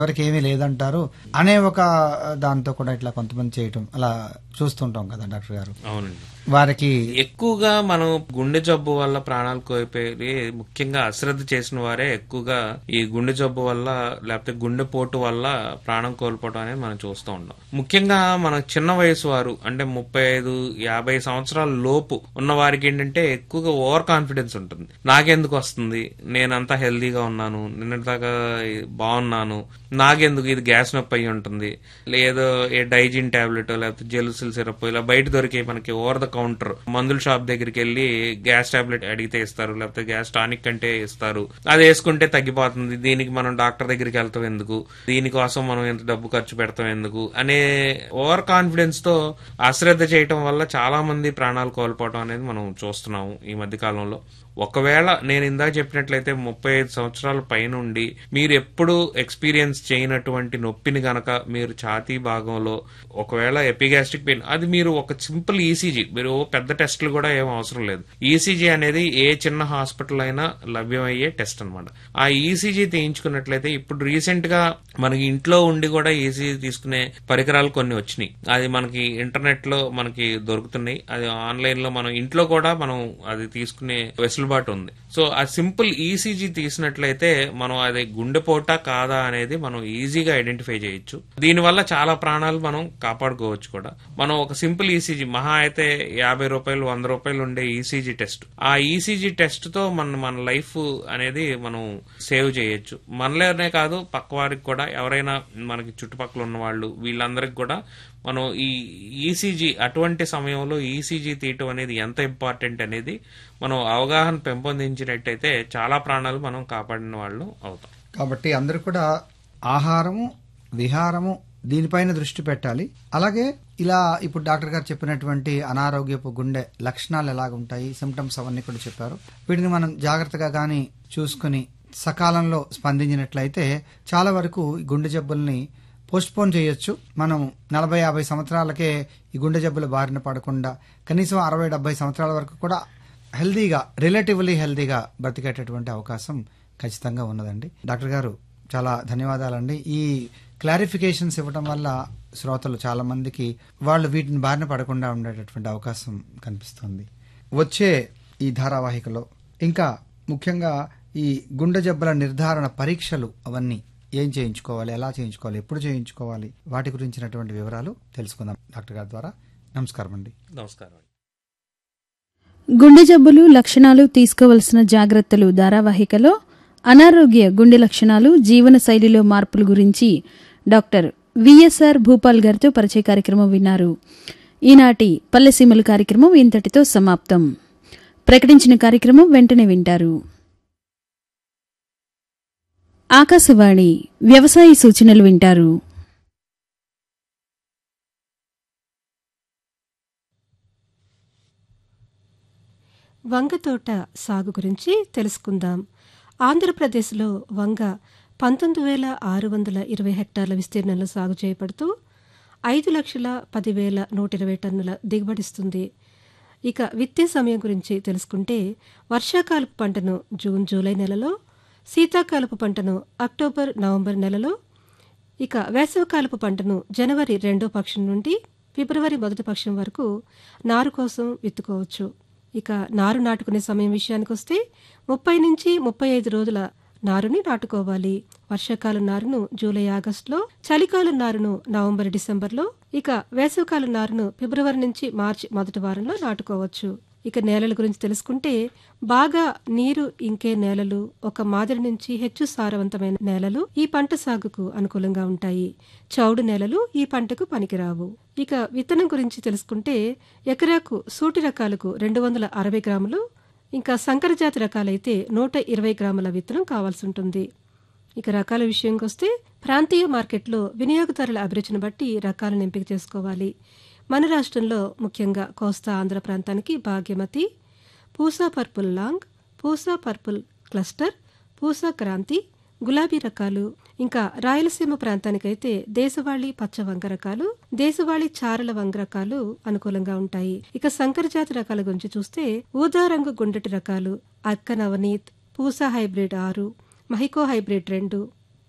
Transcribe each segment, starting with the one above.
ఎవరికి ఏమీ లేదంటారు అనే ఒక దాంతో కూడా ఇట్లా కొంతమంది చేయటం అలా చూస్తుంటాం కదా డాక్టర్ గారు అవునండి వారికి ఎక్కువగా మనం గుండె జబ్బు వల్ల ప్రాణాలు కోల్పోయి ముఖ్యంగా అశ్రద్ధ చేసిన వారే ఎక్కువగా ఈ గుండె జబ్బు వల్ల లేకపోతే గుండె పోటు వల్ల ప్రాణం కోల్పోవడం అనేది మనం చూస్తూ ఉంటాం ముఖ్యంగా మన చిన్న వయసు వారు అంటే ముప్పై ఐదు యాభై సంవత్సరాల లోపు ఉన్న వారికి ఏంటంటే ఎక్కువగా ఓవర్ కాన్ఫిడెన్స్ ఉంటుంది నాకెందుకు వస్తుంది నేనంతా హెల్దీగా ఉన్నాను నిన్నటిదాకా బాగున్నాను నాకెందుకు ఇది గ్యాస్ నొప్పి అయి ఉంటుంది లేదో ఏ డైజిన్ టాబ్లెట్ లేకపోతే జెలుసిల్ సిరప్ ఇలా బయట దొరికే మనకి ఓవర్ ద కౌంటర్ మందుల షాప్ దగ్గరికి వెళ్ళి గ్యాస్ టాబ్లెట్ అడిగితే ఇస్తారు లేకపోతే గ్యాస్ టానిక్ అంటే ఇస్తారు అది వేసుకుంటే తగ్గిపోతుంది దీనికి మనం డాక్టర్ దగ్గరికి వెళ్తాం ఎందుకు దీనికోసం మనం ఎంత డబ్బు ఖర్చు పెడతాం ఎందుకు అనే ఓవర్ కాన్ఫిడెన్స్ తో అశ్రద్ధ చేయటం వల్ల చాలా మంది ప్రాణాలు కోల్పోవడం అనేది మనం చూస్తున్నాము ఈ మధ్య కాలంలో ఒకవేళ నేను ఇందాక చెప్పినట్లయితే ముప్పై ఐదు సంవత్సరాల పైనుండి మీరు ఎప్పుడు ఎక్స్పీరియన్స్ చేయనటువంటి నొప్పిని గనక మీరు ఛాతీ భాగంలో ఒకవేళ ఎపిగాస్ట్రిక్ పెయిన్ అది మీరు ఒక సింపుల్ ఈసీజీ మీరు పెద్ద టెస్టులు కూడా ఏం అవసరం లేదు ఈసీజీ అనేది ఏ చిన్న హాస్పిటల్ అయినా లభ్యమయ్యే టెస్ట్ అనమాట ఆ ఈసీజీ తీయించుకున్నట్లయితే ఇప్పుడు రీసెంట్ గా మనకి ఇంట్లో ఉండి కూడా ఈసీజీ తీసుకునే పరికరాలు కొన్ని వచ్చినాయి అది మనకి ఇంటర్నెట్ లో మనకి దొరుకుతున్నాయి అది ఆన్లైన్ లో మనం ఇంట్లో కూడా మనం అది తీసుకునే వెసులుబాటు ఉంది సో ఆ సింపుల్ ఈసీజీ తీసినట్లయితే మనం అది గుండెపోట కాదా అనేది మనం ఈజీగా ఐడెంటిఫై చేయొచ్చు దీనివల్ల చాలా ప్రాణాలు మనం కాపాడుకోవచ్చు కూడా మనం ఒక సింపుల్ ఈసీజీ మహా అయితే యాభై రూపాయలు వంద రూపాయలు ఉండే ఈసీజీ టెస్ట్ ఆ ఈసీజీ టెస్ట్ తో మన మన లైఫ్ అనేది మనం సేవ్ చేయొచ్చు మనలోనే కాదు పక్క వారికి కూడా ఎవరైనా మనకి చుట్టుపక్కల ఉన్న వాళ్ళు వీళ్ళందరికి కూడా మనం ఈ ఈసీజీ అటువంటి సమయంలో ఈసీజీ తీయటం అనేది ఎంత ఇంపార్టెంట్ అనేది మనం అవగాహన పెంపొందించినట్టయితే చాలా ప్రాణాలు మనం కాపాడిన వాళ్ళు అవుతాం కాబట్టి అందరూ కూడా ఆహారము విహారము దీనిపైన దృష్టి పెట్టాలి అలాగే ఇలా ఇప్పుడు డాక్టర్ గారు చెప్పినటువంటి అనారోగ్యపు గుండె లక్షణాలు ఎలాగ ఉంటాయి సిమ్టమ్స్ అవన్నీ కూడా చెప్పారు వీటిని మనం జాగ్రత్తగా గాని చూసుకుని సకాలంలో స్పందించినట్లయితే చాలా వరకు ఈ గుండె జబ్బుల్ని పోస్ట్ పోన్ చేయొచ్చు మనం నలభై యాభై సంవత్సరాలకే ఈ గుండె జబ్బుల బారిన పడకుండా కనీసం అరవై డెబ్బై సంవత్సరాల వరకు కూడా హెల్దీగా రిలేటివ్లీ హెల్దీగా బ్రతికేటటువంటి అవకాశం ఖచ్చితంగా ఉన్నదండి డాక్టర్ గారు చాలా ధన్యవాదాలండి ఈ క్లారిఫికేషన్స్ ఇవ్వడం వల్ల శ్రోతలు చాలా మందికి వాళ్ళు వీటిని బారిన పడకుండా ఉండేటటువంటి అవకాశం కనిపిస్తుంది వచ్చే ఈ ధారావాహికలో ఇంకా ముఖ్యంగా ఈ గుండె జబ్బుల నిర్ధారణ పరీక్షలు అవన్నీ ఏం చేయించుకోవాలి ఎలా చేయించుకోవాలి ఎప్పుడు చేయించుకోవాలి వాటి గురించినటువంటి వివరాలు తెలుసుకుందాం డాక్టర్ గారి ద్వారా నమస్కారం అండి నమస్కారం అండి గుండె జబ్బులు లక్షణాలు తీసుకోవలసిన జాగ్రత్తలు ధారావాహికలో అనారోగ్య గుండె లక్షణాలు జీవన శైలిలో మార్పుల గురించి డాక్టర్ విఎస్ఆర్ భూపాల్ గారితో పరిచయ కార్యక్రమం విన్నారు ఈనాటి పల్లెసీమల కార్యక్రమం ఇంతటితో సమాప్తం ప్రకటించిన కార్యక్రమం వెంటనే వింటారు ఆకాశవాణి వ్యవసాయ సూచనలు వింటారు వంగ తోట సాగు గురించి తెలుసుకుందాం ఆంధ్రప్రదేశ్లో వంగ పంతొమ్మిది వేల ఆరు వందల ఇరవై హెక్టార్ల విస్తీర్ణంలో సాగు చేయబడుతూ ఐదు లక్షల పదివేల నూట ఇరవై టన్నుల దిగుబడిస్తుంది ఇక విత్తే సమయం గురించి తెలుసుకుంటే వర్షాకాలపు పంటను జూన్ జూలై నెలలో శీతాకాలపు పంటను అక్టోబర్ నవంబర్ నెలలో ఇక వేసవికాలపు పంటను జనవరి రెండో పక్షం నుండి ఫిబ్రవరి మొదటి పక్షం వరకు నారు కోసం విత్తుకోవచ్చు ఇక నారు నాటుకునే సమయం విషయానికి వస్తే ముప్పై నుంచి ముప్పై ఐదు రోజుల నారుని నాటుకోవాలి వర్షాకాలం నారును జూలై ఆగస్టులో చలికాలం నారును నవంబర్ డిసెంబర్లో ఇక వేసవికాలం నారును ఫిబ్రవరి నుంచి మార్చి మొదటి వారంలో నాటుకోవచ్చు ఇక నేలల గురించి తెలుసుకుంటే బాగా నీరు ఇంకే నేలలు ఒక మాదిరి నుంచి హెచ్చు సారవంతమైన నేలలు ఈ పంట సాగుకు అనుకూలంగా ఉంటాయి చౌడు నేలలు ఈ పంటకు పనికిరావు ఇక విత్తనం గురించి తెలుసుకుంటే ఎకరాకు సూటి రకాలకు రెండు వందల అరవై గ్రాములు ఇంకా సంకరజాతి రకాలైతే నూట ఇరవై గ్రాముల విత్తనం కావాల్సి ఉంటుంది ఇక రకాల విషయంకి వస్తే ప్రాంతీయ మార్కెట్లో వినియోగదారుల అభిరుచిని బట్టి రకాలను ఎంపిక చేసుకోవాలి మన రాష్ట్రంలో ముఖ్యంగా కోస్తా ఆంధ్ర ప్రాంతానికి Bhagyamathi Pusa purple long Pusa purple cluster Pusa Kranti గులాబీ రకాలు ఇంకా రాయలసీమ ప్రాంతానికైతే దేశవాళీ పచ్చ వంగ రకాలు దేశవాళీ చారల వంగ రకాలు అనుకూలంగా ఉంటాయి ఇక సంకర జాతి రకాల గురించి చూస్తే ఊదా రంగు గుండెటి రకాలు అక్క నవనీత్ పూసా హైబ్రిడ్ ఆరు మహికో హైబ్రిడ్ రెండు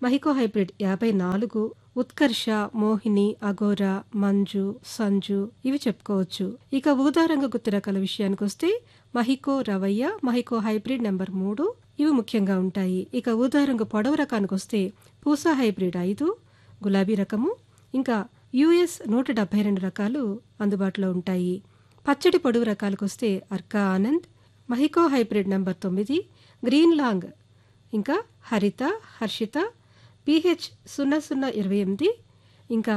మహికో హైబ్రిడ్ యాభై నాలుగు ఉత్కర్ష మోహిని అగోరా మంజు సంజు ఇవి చెప్పుకోవచ్చు ఇక ఊదా రంగు గుత్తి రకాల విషయానికి వస్తే మహికో రవయ్య మహికో హైబ్రిడ్ నెంబర్ మూడు ఇవి ముఖ్యంగా ఉంటాయి ఇక ఊదా రంగు పొడవు రకానికి వస్తే పూసా హైబ్రిడ్ ఐదు గులాబీ రకము ఇంకా యుఎస్ నూట డెబ్బై రెండు రకాలు అందుబాటులో ఉంటాయి పచ్చడి పొడవు రకాలకు వస్తే అర్కా ఆనంద్ మహికో హైబ్రిడ్ నెంబర్ తొమ్మిది గ్రీన్ లాంగ్ ఇంకా హరిత హర్షిత పిహెచ్ సున్నా సున్నా ఇరవై ఎనిమిది ఇంకా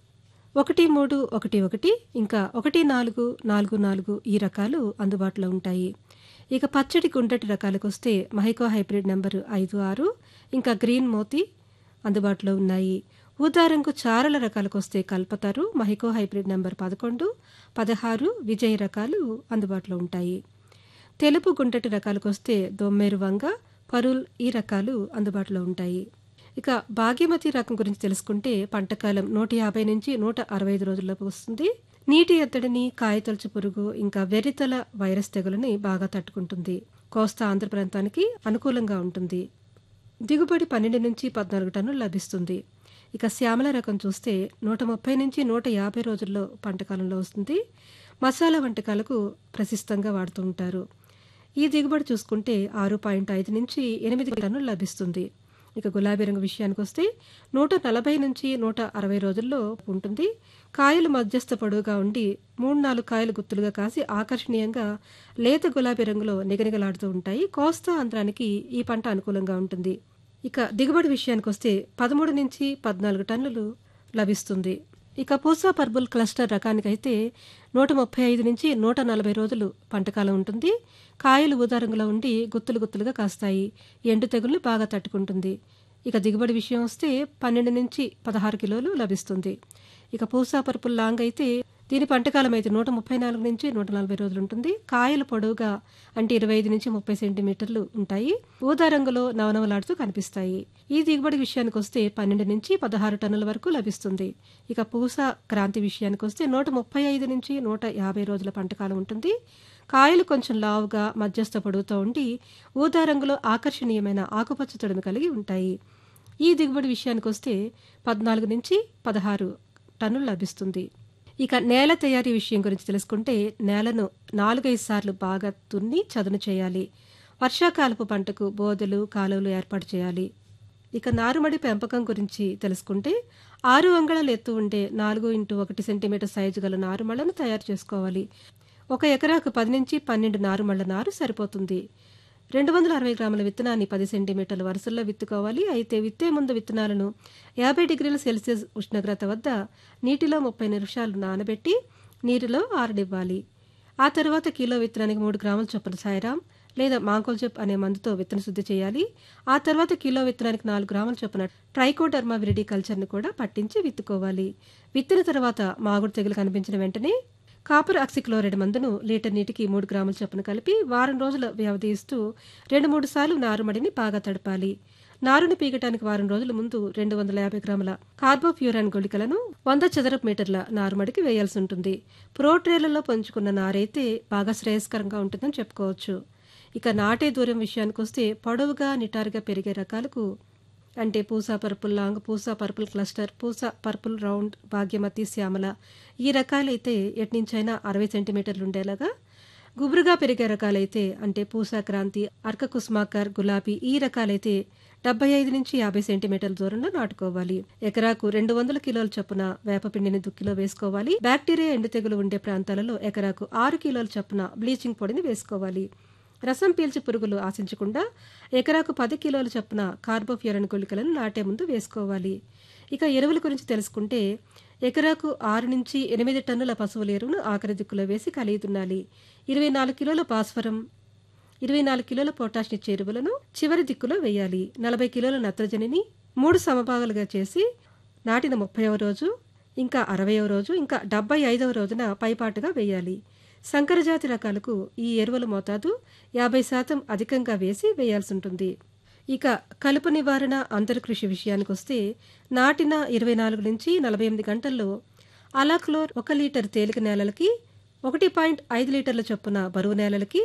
ఒకటి మూడు ఒకటి ఒకటి ఇంకా ఒకటి నాలుగు నాలుగు నాలుగు ఈ రకాలు అందుబాటులో ఉంటాయి ఇక పచ్చడి గుండ్రటి రకాలకు వస్తే మహికో హైబ్రిడ్ నెంబరు ఐదు ఆరు ఇంకా గ్రీన్ మోతి అందుబాటులో ఉన్నాయి ఊదారంగు చారల రకాలకు వస్తే కల్పతరు మహికో హైబ్రిడ్ నెంబర్ పదకొండు పదహారు విజయ్ రకాలు అందుబాటులో ఉంటాయి తెలుపు గుంటటి రకాలకు వస్తే దొమ్మేరు వంగ పరుల్ ఈ రకాలు అందుబాటులో ఉంటాయి ఇక భాగ్యమతి రకం గురించి తెలుసుకుంటే పంటకాలం నూట యాభై నుంచి నూట అరవై ఐదు రోజుల్లోపు వస్తుంది నీటి ఎత్తడిని కాయతొలచు పురుగు ఇంకా వెర్రితల వైరస్ తెగులని బాగా తట్టుకుంటుంది కోస్తా ఆంధ్ర ప్రాంతానికి అనుకూలంగా ఉంటుంది దిగుబడి పన్నెండు నుంచి పద్నాలుగు టన్నులు లభిస్తుంది ఇక శ్యామల రకం చూస్తే నూట ముప్పై నుంచి నూట యాభై రోజుల్లో పంటకాలంలో వస్తుంది మసాలా వంటకాలకు ప్రశస్తంగా వాడుతూ ఉంటారు ఈ దిగుబడి చూసుకుంటే ఆరు పాయింట్ ఐదు నుంచి ఎనిమిది టన్నులు లభిస్తుంది ఇక గులాబీ రంగు విషయానికి వస్తే నూట నలభై నుంచి నూట అరవై రోజుల్లో ఉంటుంది కాయలు మధ్యస్థ పొడవుగా ఉండి మూడు నాలుగు కాయలు గుత్తులుగా కాసి ఆకర్షణీయంగా లేత గులాబీ రంగులో నిగనిగలాడుతూ ఉంటాయి కోస్తా ఆంధ్రానికి ఈ పంట అనుకూలంగా ఉంటుంది ఇక దిగుబడి విషయానికి వస్తే పదమూడు నుంచి పద్నాలుగు టన్నులు లభిస్తుంది ఇక పూసా పర్బుల్ క్లస్టర్ రకానికైతే నూట ముప్పై ఐదు నుంచి నూట నలభై రోజులు పంటకాలం ఉంటుంది కాయలు ఊదారంగులో ఉండి గుత్తులు గుత్తులుగా కాస్తాయి ఎండు తెగుల్ని బాగా తట్టుకుంటుంది ఇక దిగుబడి విషయం వస్తే పన్నెండు నుంచి పదహారు కిలోలు లభిస్తుంది ఇక పూసా పర్పుల్ లాంగ్ అయితే దీని పంటకాలం అయితే నూట ముప్పై నాలుగు నుంచి నూట నలభై రోజులు ఉంటుంది కాయలు పొడవుగా అంటే ఇరవై ఐదు నుంచి ముప్పై సెంటీమీటర్లు ఉంటాయి ఊదా రంగులో నవనవలాడుతూ కనిపిస్తాయి ఈ దిగుబడి విషయానికి వస్తే పన్నెండు నుంచి పదహారు టన్నుల వరకు లభిస్తుంది ఇక పూస క్రాంతి విషయానికి వస్తే నూట ముప్పై ఐదు నుంచి నూట యాభై రోజుల పంటకాలం ఉంటుంది కాయలు కొంచెం లావుగా మధ్యస్థ పొడవుతో ఉండి ఊదా రంగులో ఆకర్షణీయమైన ఆకుపచ్చ తొడిమి కలిగి ఉంటాయి ఈ దిగుబడి విషయానికి వస్తే పద్నాలుగు నుంచి పదహారు టన్నులు లభిస్తుంది ఇక నేల తయారీ విషయం గురించి తెలుసుకుంటే నేలను నాలుగైదు సార్లు బాగా తున్ని చదును చేయాలి వర్షాకాలపు పంటకు బోదెలు కాలువలు ఏర్పాటు చేయాలి ఇక నారుమడి పెంపకం గురించి తెలుసుకుంటే ఆరు అంగళాలు ఎత్తు ఉండే నాలుగు ఇంటూ ఒకటి సెంటీమీటర్ సైజు గల నారుమళ్లను తయారు చేసుకోవాలి ఒక ఎకరాకు పది నుంచి పన్నెండు నారుమళ్ల నారు సరిపోతుంది రెండు వందల అరవై గ్రాముల విత్తనాన్ని పది సెంటీమీటర్ల వరుసల్లో విత్తుకోవాలి అయితే విత్తే ముందు విత్తనాలను యాభై డిగ్రీల సెల్సియస్ ఉష్ణోగ్రత వద్ద నీటిలో ముప్పై నిమిషాలు నానబెట్టి నీరులో ఆరనివ్వాలి ఆ తర్వాత కిలో విత్తనానికి మూడు గ్రాముల చొప్పున సాయిరామ్ లేదా మాంకోల్చెప్ అనే మందుతో విత్తన శుద్ధి చేయాలి ఆ తర్వాత కిలో విత్తనానికి నాలుగు గ్రాముల చొప్పున ట్రైకోడర్మా విరిడి కల్చర్ను కూడా పట్టించి విత్తుకోవాలి విత్తిన తర్వాత మాగుడు తెగులు కనిపించిన వెంటనే కాపర్ ఆక్సిక్లోరైడ్ మందును లీటర్ నీటికి మూడు గ్రాముల చొప్పున కలిపి వారం రోజుల వ్యవధి ఇస్తూ రెండు మూడు సార్లు నారుమడిని బాగా తడపాలి నారుని పీకటానికి వారం రోజుల ముందు రెండు వందల యాభై గ్రాముల కార్బోఫ్యూరాన్ గుళికలను వంద చదరపు మీటర్ల నారుమడికి వేయాల్సి ఉంటుంది ప్రోట్రేలలో పంచుకున్న నారైతే బాగా శ్రేయస్కరంగా ఉంటుందని చెప్పుకోవచ్చు ఇక నాటే దూరం విషయానికి వస్తే పొడవుగా నిటారుగా పెరిగే రకాలకు అంటే Pusa purple long Pusa purple cluster Pusa purple round Bhagyamathi Shyamala ఈ రకాలైతే ఎట్నుంచైనా అరవై సెంటీమీటర్లు ఉండేలాగా గుబురుగా పెరిగే రకాలైతే అంటే పూసా క్రాంతి అర్క కుస్మాకర్ గులాబీ ఈ రకాలైతే డెబ్బై ఐదు నుంచి యాభై సెంటీమీటర్ల దూరంలో నాటుకోవాలి ఎకరాకు రెండు వందల కిలోల చొప్పున వేపపిండిని దుక్కిలో వేసుకోవాలి బ్యాక్టీరియా ఎండు తెగులు ఉండే ప్రాంతాలలో ఎకరాకు ఆరు కిలోల చొప్పున బ్లీచింగ్ పొడిని వేసుకోవాలి రసం పీల్చి పురుగులు ఆశించకుండా ఎకరాకు పది కిలోల చొప్పున కార్బోఫ్యూరన్ గుళికలను నాటే ముందు వేసుకోవాలి ఇక ఎరువుల గురించి తెలుసుకుంటే ఎకరాకు ఆరు నుంచి ఎనిమిది టన్నుల పశువుల ఎరువును ఆఖరి దిక్కులో వేసి కలిగి దున్నాలి ఇరవై నాలుగు కిలోల భాస్వరం ఇరవై నాలుగు కిలోల పొటాష్ ఇచ్చే ఎరువులను చివరి దిక్కులో వేయాలి నలభై కిలోల నత్రజనిని మూడు సమభాగాలుగా చేసి నాటిన ముప్పైవ రోజు ఇంకా అరవయవ రోజు ఇంకా డెబ్బై ఐదవ రోజున పైపాటుగా వేయాలి సంకరజాతి రకాలకు ఈ ఎరువుల మోతాదు యాభై శాతం అధికంగా వేసి వేయాల్సి ఉంటుంది ఇక కలుపు నివారణ అంతర్కృషి విషయానికి వస్తే నాటిన ఇరవై నాలుగు నుంచి నలభై ఎనిమిది గంటల్లో అలాక్లోర్ ఒక లీటర్ తేలిక నేలలకి ఒకటి పాయింట్ ఐదు లీటర్ల చొప్పున బరువు నేలలకి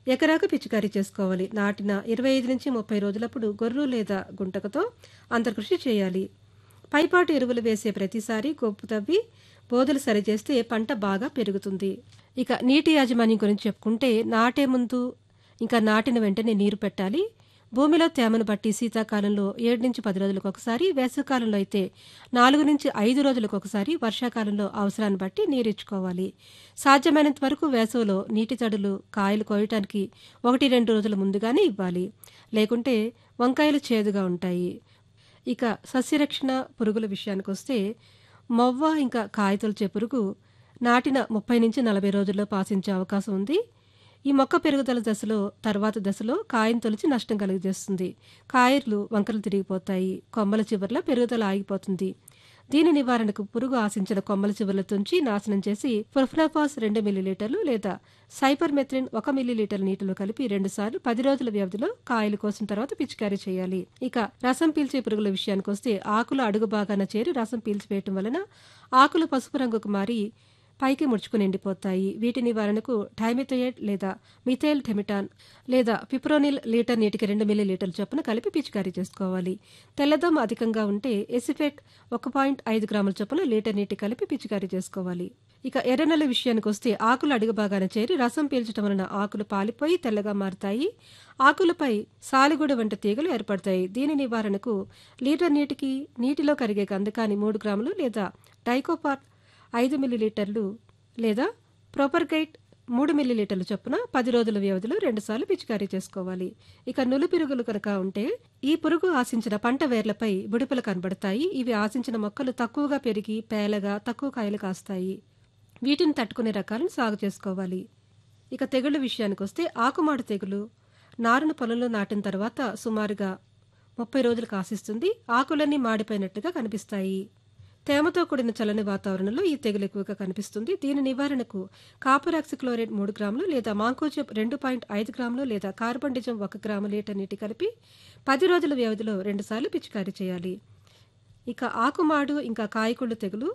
ఎకరాకు పిచికారీ చేసుకోవాలి నాటిన ఇరవై ఐదు నుంచి ముప్పై రోజులప్పుడు గొర్రు లేదా గుంటకతో అంతర్కృషి చేయాలి పైపాటు ఎరువులు వేసే ప్రతిసారి గొప్పు తవ్వి బోధలు సరిచేస్తే పంట బాగా పెరుగుతుంది ఇక నీటి యాజమాన్యం గురించి చెప్పుకుంటే నాటే ముందు ఇంకా నాటిన వెంటనే నీరు పెట్టాలి భూమిలో తేమను బట్టి శీతాకాలంలో ఏడు నుంచి పది రోజులకు ఒకసారి వేసవికాలంలో అయితే నాలుగు నుంచి ఐదు రోజులకు ఒకసారి వర్షాకాలంలో అవసరాన్ని బట్టి నీరిచ్చుకోవాలి సాధ్యమైనంత వరకు వేసవిలో నీటి తడులు కాయలు కోయటానికి ఒకటి రెండు రోజుల ముందుగానే ఇవ్వాలి లేకుంటే వంకాయలు చేదుగా ఉంటాయి ఇక సస్యరక్షణ పురుగుల విషయానికి వస్తే మొవ్వ ఇంకా కాయతొలిచే పురుగు నాటిన ముప్పై నుంచి నలభై రోజుల్లో పాసించే అవకాశం ఉంది ఈ మొక్క పెరుగుదల దశలో తర్వాత దశలో కాయను తొలిచి నష్టం కలుగజేస్తుంది కాయలు వంకరలు తిరిగిపోతాయి కొమ్మల చివర్ల పెరుగుదల ఆగిపోతుంది దీని నివారణకు పురుగు ఆశించిన కొమ్మల చివర్ల తుంచి నాశనం చేసి ప్రొఫ్నాఫాస్ రెండు మిల్లీలీటర్లు లేదా సైపర్మెథ్రిన్ ఒక మిల్లీలీటర్ నీటిలో కలిపి రెండు సార్లు పది రోజుల వ్యవధిలో కాయలు కోసిన తర్వాత పిచికారీ చేయాలి ఇక రసం పీల్చే పురుగుల విషయానికి వస్తే ఆకుల అడుగు భాగాన చేరి రసం పీల్చివేయటం వలన ఆకులు పసుపు రంగుకు మారి పైకి ముడుచుకుని ఎండిపోతాయి వీటి నివారణకు థైమిథోయేట్ లేదా మిథైల్ థెమిటాన్ లేదా పిప్రోనిల్ లీటర్ నీటికి రెండు మిల్లీ లీటర్ల చొప్పున కలిపి పిచికారీ చేసుకోవాలి తెల్లదోమ అధికంగా ఉంటే ఎసిఫెట్ ఒక పాయింట్ ఐదు గ్రాముల చొప్పున లీటర్ నీటి కలిపి పిచికారీ చేసుకోవాలి ఇక ఎర్రనెల విషయానికి వస్తే ఆకులు అడుగు భాగాన చేరి రసం పీల్చడం వలన ఆకులు పాలిపోయి తెల్లగా మారుతాయి ఆకులపై సాలిగూడ వంటి తీగలు ఏర్పడతాయి దీని నివారణకు లీటర్ నీటికి నీటిలో కరిగే గంధకాన్ని మూడు గ్రాములు లేదా డైకోపార్ ఐదు మిల్లీలీటర్లు లేదా ప్రొపర్గైట్ మూడు మిల్లీలీటర్ల చొప్పున పది రోజుల వ్యవధిలో రెండుసార్లు పిచికారీ చేసుకోవాలి ఇక నులు పిరుగులు కనుక ఉంటే ఈ పురుగు ఆశించిన పంట వేర్లపై బుడిపలు కనబడతాయి ఇవి ఆశించిన మొక్కలు తక్కువగా పెరిగి పేలగా తక్కువ కాయలు కాస్తాయి వీటిని తట్టుకునే రకాలను సాగు చేసుకోవాలి ఇక తెగుళ్ళ విషయానికి వస్తే ఆకుమాడు తెగులు నారును పొలంలో నాటిన తర్వాత సుమారుగా ముప్పై రోజులకు ఆశిస్తుంది ఆకులన్నీ మాడిపోయినట్టుగా కనిపిస్తాయి తేమతో కూడిన చల్లని వాతావరణంలో ఈ తెగులు ఎక్కువగా కనిపిస్తుంది దీని నివారణకు కాపర్ ఆక్సిక్లోరైడ్ మూడు గ్రాములు లేదా మాంకోజెబ్ రెండు పాయింట్ ఐదు గ్రాములు లేదా కార్బండిజం ఒక గ్రాము లీటర్ నీటి కలిపి పది రోజుల వ్యవధిలో రెండుసార్లు పిచికారీ చేయాలి ఇక ఆకుమాడు ఇంకా కాయకుళ్ళు తెగులు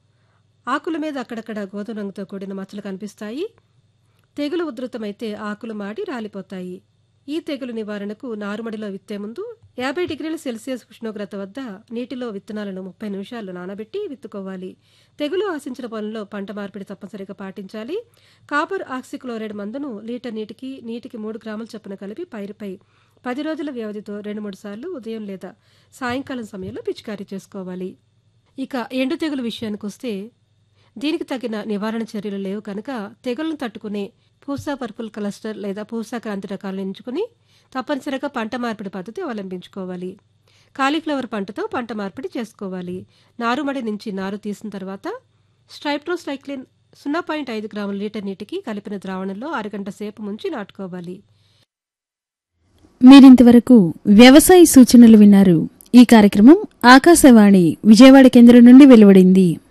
ఆకుల మీద అక్కడక్కడ గోధుమ రంగుతో కూడిన మచ్చలు కనిపిస్తాయి తెగులు ఉధృతమైతే ఆకులు మాడి రాలిపోతాయి ఈ తెగులు నివారణకు నారుమడిలో విత్తే ముందు యాభై డిగ్రీల సెల్సియస్ ఉష్ణోగ్రత వద్ద నీటిలో విత్తనాలను ముప్పై నిమిషాలు నానబెట్టి విత్తుకోవాలి తెగులు ఆశించిన పొలంలో పంట మార్పిడి తప్పనిసరిగా పాటించాలి కాపర్ ఆక్సిక్లోరైడ్ మందును లీటర్ నీటికి నీటికి మూడు గ్రాముల చొప్పున కలిపి పైరుపై పది రోజుల వ్యవధితో రెండు మూడు సార్లు ఉదయం లేదా సాయంకాలం సమయంలో పిచికారీ చేసుకోవాలి ఇక ఎండు తెగులు విషయానికి వస్తే దీనికి తగిన నివారణ చర్యలు లేవు కనుక తెగులను తట్టుకునే పూసా పర్పుల్ క్లస్టర్ లేదా పూసా క్రాంతి రకాలను ఎంచుకుని తప్పనిసరిగా పంట మార్పిడి పద్ధతి అవలంబించుకోవాలి కాలీఫ్లవర్ పంటతో పంట మార్పిడి చేసుకోవాలి నారుమడి నుంచి నారు తీసిన తర్వాత స్ట్రైప్ట్రోస్టైక్లిన్ సున్నా పాయింట్ ఐదు గ్రాముల లీటర్ నీటికి కలిపిన ద్రావణంలో అరగంట సేపు ముంచి నాటుకోవాలి మీరింతవరకు వ్యవసాయ సూచనలు విన్నారు ఈ కార్యక్రమం ఆకాశవాణి విజయవాడ కేంద్రం నుండి వెలువడింది